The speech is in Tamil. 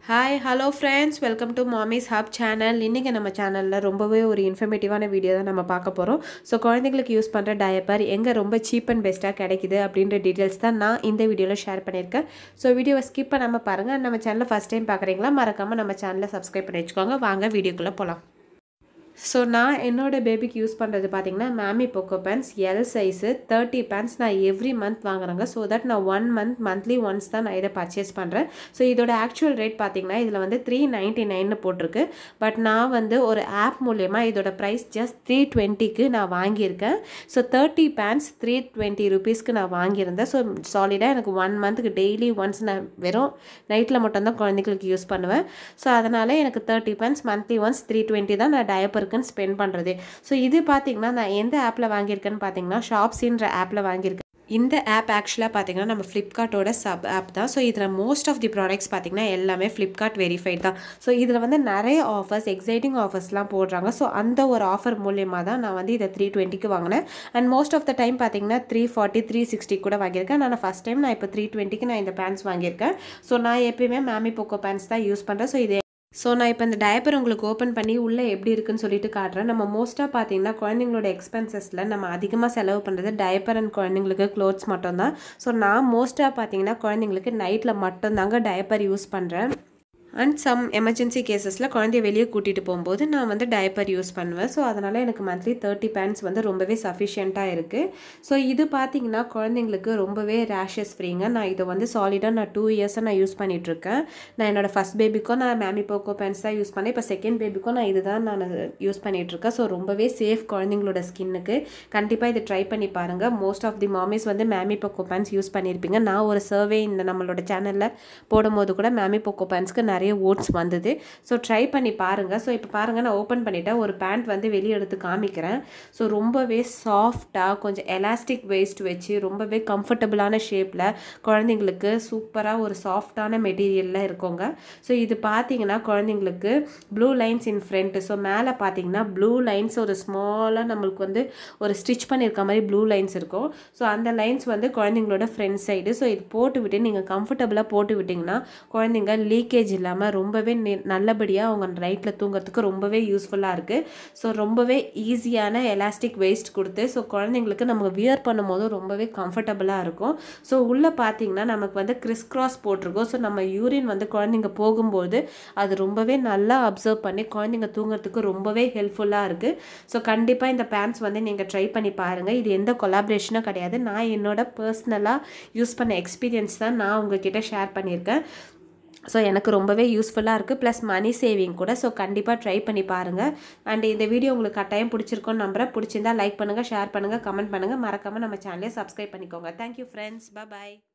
hi hello friends welcome to mommy's hub channel இன்றைக்கி நம்ம சேனலில் ரொம்பவே ஒரு இன்ஃபர்மேட்டிவான வீடியோ தான் நம்ம பார்க்க போகிறோம் ஸோ குழந்தைங்களுக்கு யூஸ் பண்ணுற டயப்பர் எங்கே ரொம்ப சீப் அண்ட் பெஸ்ட்டாக கிடைக்குது அப்படின்ற டீட்டெயில்ஸ் தான் நான் இந்த வீடியோவில் ஷேர் பண்ணியிருக்கேன் ஸோ வீடியோவை ஸ்கிப் பண்ணாமல் பாருங்கள் நம்ம சேனலை ஃபஸ்ட் டைம் பார்க்குறீங்களா மறக்காமல் நம்ம சேனலை சப்ஸ்கிரைப் பண்ணி வச்சுக்கோங்க வாங்க வீடியோக்குள்ளே போகலாம் ஸோ நான் என்னோடய பேபிக்கு யூஸ் பண்ணுறது பார்த்தீங்கன்னா MamyPoko pants L size thirty pants நான் எவ்ரி மந்த் வாங்குறேங்க ஸோ தட் நான் ஒன் மந்த் மந்த்லி ஒன்ஸ் தான் நான் இதை பர்ச்சேஸ் பண்ணுறேன் ஸோ இதோட ஆக்சுவல் ரேட் பார்த்தீங்கன்னா இதில் வந்து த்ரீ நைன்ட்டி நைன்னு போட்டிருக்கு பட் நான் வந்து ஒரு ஆப் மூலயமா இதோட ப்ரைஸ் ஜஸ்ட் த்ரீ டுவெண்ட்டிக்கு நான் வாங்கியிருக்கேன் so thirty pants three twenty ருபீஸ்க்கு நான் வாங்கியிருந்தேன் ஸோ சாலிடாக எனக்கு ஒன் மந்த்துக்கு டெய்லி ஒன்ஸ் நான் வெறும் நைட்டில் மட்டும்தான் குழந்தைங்களுக்கு யூஸ் பண்ணுவேன் ஸோ அதனால் எனக்கு thirty pants monthly once three twenty தான் நான் டயப்பருக்கு இருக்குன்னு ஸ்பெண்ட் பண்ணுறது ஸோ இது பார்த்தீங்கன்னா நான் எந்த ஆப்பில் வாங்கியிருக்கேன்னு பார்த்தீங்கன்னா ஷாப்ஸின்ற ஆப்பில் வாங்கியிருக்கேன் இந்த ஆப் ஆக்சுவலாக பார்த்தீங்கன்னா நம்ம ஃப்ளிப்கார்ட்டோட சப் ஆப் தான் ஸோ இதில் மோஸ்ட் ஆஃப் தி ப்ராடக்ட்ஸ் பார்த்தீங்கன்னா எல்லாமே ஃப்ளிப்கார்ட் வெரிஃபைட் தான் ஸோ இதில் வந்து நிறைய ஆஃபர்ஸ் எக்ஸைட்டிங் ஆஃபர்ஸ்லாம் போடுறாங்க ஸோ அந்த ஒரு ஆஃபர் மூலியமாக தான் நான் வந்து இதை த்ரீ டுவெண்ட்டிக்கு வாங்கினேன் and most of the time பார்த்தீங்கன்னா த்ரீ ஃபார்ட்டி த்ரீ சிக்ஸ்டி கூட வாங்கியிருக்கேன் நான் ஃபஸ்ட் டைம் நான் இப்போ த்ரீ டுவெண்ட்டிக்கு நான் இந்த பேண்ட்ஸ் வாங்கியிருக்கேன் ஸோ நான் எப்பயுமே மேமி போக்கோ பேண்ட்ஸ் தான் யூஸ் பண்ணுறேன் ஸோ இது ஸோ நான் இப்போ இந்த டயப்பர் உங்களுக்கு ஓப்பன் பண்ணி உள்ளே எப்படி இருக்குன்னு சொல்லிட்டு காட்டுறேன் நம்ம மோஸ்ட்டாக பார்த்தீங்கன்னா குழந்தைங்களோட எக்ஸ்பென்சஸில் நம்ம அதிகமாக செலவு பண்ணுறது டயப்பர் அண்ட் குழந்தைங்களுக்கு க்ளோத்ஸ் மட்டும்தான் ஸோ நான் மோஸ்ட்டாக பார்த்தீங்கன்னா குழந்தைங்களுக்கு நைட்டில் மட்டும்தாங்க டயப்பர் யூஸ் பண்ணுறேன் அண்ட் சம் எமர்ஜென்சி கேசஸில் குழந்தைய வெளியே கூட்டிகிட்டு போகும்போது நான் வந்து டயப்பர் யூஸ் பண்ணுவேன் ஸோ அதனால் எனக்கு மந்த்லி தேர்ட்டி பேண்ட்ஸ் வந்து ரொம்பவே சஃபிஷியண்ட்டாக இருக்குது ஸோ இது பார்த்தீங்கன்னா குழந்தைங்களுக்கு ரொம்பவே ரேஷஸ் ஃப்ரீங்க நான் இதை வந்து சாலிடாக நான் டூ இயர்ஸாக நான் யூஸ் பண்ணிகிட்ருக்கேன் நான் என்னோடய ஃபஸ்ட் பேபிக்கும் நான் மேமி போக்கோ பேண்ட்ஸ் தான் யூஸ் பண்ணேன் இப்போ செகண்ட் பேபிக்கும் நான் இது தான் நான் யூஸ் பண்ணிகிட்ருக்கேன் ஸோ ரொம்பவே சேஃப் குழந்தைங்களோட ஸ்கின்னுக்கு கண்டிப்பாக இதை ட்ரை பண்ணி பாருங்கள் மோஸ்ட் ஆஃப் தி மாமிஸ் வந்து மேமி போக்கோ பேண்ட்ஸ் யூஸ் பண்ணியிருப்பீங்க நான் ஒரு சர்வே இந்த நம்மளோட சேனலில் போடும்போது கூட மேமி போக்கோ பேண்ட்ஸ்க்கு நிறைய நிறைய ஓட்ஸ் வந்தது ஸோ ட்ரை பண்ணி பாருங்கள் ஸோ இப்போ பாருங்கள் நான் ஓப்பன் பண்ணிவிட்டேன் ஒரு பேண்ட் வந்து வெளியே எடுத்து காமிக்கிறேன் ஸோ ரொம்பவே சாஃப்டாக கொஞ்சம் எலாஸ்டிக் வேஸ்ட் வச்சு ரொம்பவே கம்ஃபர்டபுளான ஷேப்பில் குழந்தைங்களுக்கு சூப்பராக ஒரு சாஃப்டான மெட்டீரியலில் இருக்கோங்க ஸோ இது பார்த்தீங்கன்னா குழந்தைங்களுக்கு blue lines in front so மேலே பார்த்தீங்கன்னா ப்ளூ லைன்ஸ் ஒரு ஸ்மாலாக நம்மளுக்கு வந்து ஒரு ஸ்டிச் பண்ணியிருக்க மாதிரி ப்ளூ லைன்ஸ் இருக்கும் ஸோ அந்த லைன்ஸ் வந்து குழந்தைங்களோட ஃப்ரண்ட் சைடு ஸோ இது போட்டு விட்டு நீங்கள் கம்ஃபர்டபுளாக போட்டு விட்டிங்கன்னா குழந்தைங்க லீக்கேஜ் இல்லாமல் இல்லாமல் ரொம்பவே நல்லபடியாக அவங்க நைட்டில் தூங்குறதுக்கு ரொம்பவே யூஸ்ஃபுல்லாக இருக்குது ஸோ ரொம்பவே ஈஸியான எலாஸ்டிக் வேஸ்ட் கொடுத்து ஸோ குழந்தைங்களுக்கு நம்ம வியர் பண்ணும்போது ரொம்பவே கம்ஃபர்டபுளாக இருக்கும் ஸோ உள்ளே பார்த்தீங்கன்னா நமக்கு வந்து கிறிஸ் கிராஸ் போட்டிருக்கோம் ஸோ நம்ம யூரின் வந்து குழந்தைங்க போகும்போது அது ரொம்பவே நல்லா அப்சர்வ் பண்ணி குழந்தைங்க தூங்குறதுக்கு ரொம்பவே ஹெல்ப்ஃபுல்லாக இருக்குது ஸோ கண்டிப்பாக இந்த பேண்ட்ஸ் வந்து நீங்கள் ட்ரை பண்ணி பாருங்கள் இது எந்த கொலாபரேஷனும் கிடையாது நான் என்னோட பர்சனலாக யூஸ் பண்ண எக்ஸ்பீரியன்ஸ் தான் நான் உங்ககிட்ட ஷேர் பண்ணியிருக்கேன் ஸோ எனக்கு ரொம்பவே யூஸ்ஃபுல்லாக இருக்குது ப்ளஸ் மணி சேவிங் கூட ஸோ கண்டிப்பாக ட்ரை பண்ணி பாருங்கள் அண்ட் இந்த வீடியோ உங்களுக்கு கட்டாயம் பிடிச்சிருக்கோன்னு நம்புறேன் பிடிச்சிருந்தா லைக் பண்ணுங்கள் ஷேர் பண்ணுங்கள் கமெண்ட் பண்ணுங்கள் மறக்காமல் நம்ம சேனலே சப்ஸ்கிரைப் பண்ணிக்கோங்க தேங்க்யூ ஃப்ரெண்ட்ஸ் பாய்